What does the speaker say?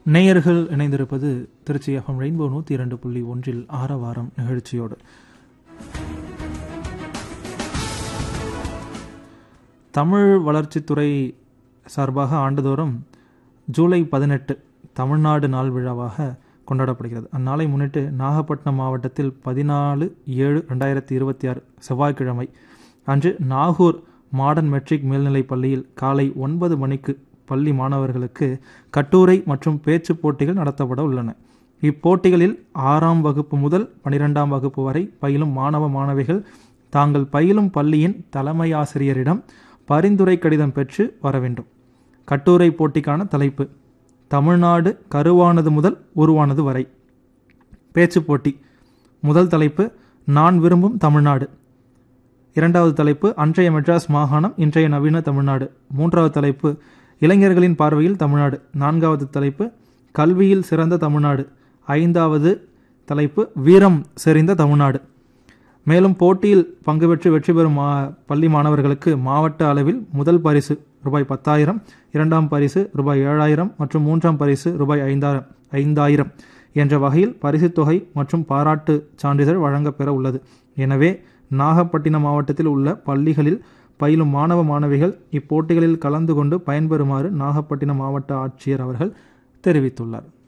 நேயர்கள் இணைந்திருப்பது Trichy FM rainbow நூற்றி இரண்டு புள்ளி ஒன்றில் ஆரவாரம் நிகழ்ச்சியோடு தமிழ் வளர்ச்சித்துறை சார்பாக ஆண்டுதோறும் ஜூலை பதினெட்டு தமிழ்நாடு நாள் விழாவாக கொண்டாடப்படுகிறது அந்நாளை முன்னிட்டு நாகப்பட்டினம் மாவட்டத்தில் பதினாலு ஏழு ரெண்டாயிரத்தி இருபத்தி ஆறு செவ்வாய்க்கிழமை அன்று நாகூர் மாடர்ன் மெட்ரிக் மேல்நிலைப் பள்ளியில் காலை ஒன்பது மணிக்கு பள்ளி மாணவர்களுக்கு கட்டுரை மற்றும் பேச்சு போட்டிகள் நடத்தப்பட உள்ளன இப்போட்டிகளில் ஆறாம் வகுப்பு முதல் பனிரெண்டாம் வகுப்பு வரை பயிலும் மாணவ மாணவிகள் தாங்கள் பயிலும் பள்ளியின் தலைமை ஆசிரியரிடம் பரிந்துரை கடிதம் பெற்று வர வேண்டும் கட்டுரை போட்டிக்கான தலைப்பு தமிழ்நாடு கருவானது முதல் உருவானது வரை பேச்சு போட்டி முதல் தலைப்பு நான் விரும்பும் தமிழ்நாடு இரண்டாவது தலைப்பு அன்றைய மெட்ராஸ் மாகாணம் இன்றைய நவீன தமிழ்நாடு மூன்றாவது தலைப்பு இளைஞர்களின் பார்வையில் தமிழ்நாடு நான்காவது தலைப்பு கல்வியில் சிறந்த தமிழ்நாடு ஐந்தாவது தலைப்பு வீரம் செறிந்த தமிழ்நாடு மேலும் போட்டியில் பங்கு பெற்று வெற்றி பெறும் மா பள்ளி மாணவர்களுக்கு மாவட்ட அளவில் முதல் பரிசு ரூபாய் பத்தாயிரம் இரண்டாம் பரிசு ரூபாய் ஏழாயிரம் மற்றும் மூன்றாம் பரிசு ரூபாய் ஐந்தாயிரம் ஐந்தாயிரம் என்ற வகையில் பரிசுத் தொகை மற்றும் பாராட்டு சான்றிதழ் வழங்கப்பெற உள்ளது எனவே நாகப்பட்டினம் மாவட்டத்தில் உள்ள பள்ளிகளில் பயிலும் மாணவ மாணவிகள் இப்போட்டிகளில் கலந்து கொண்டு பயன்பெறுமாறு நாகப்பட்டினம் மாவட்ட ஆட்சியர் அவர்கள் தெரிவித்துள்ளார்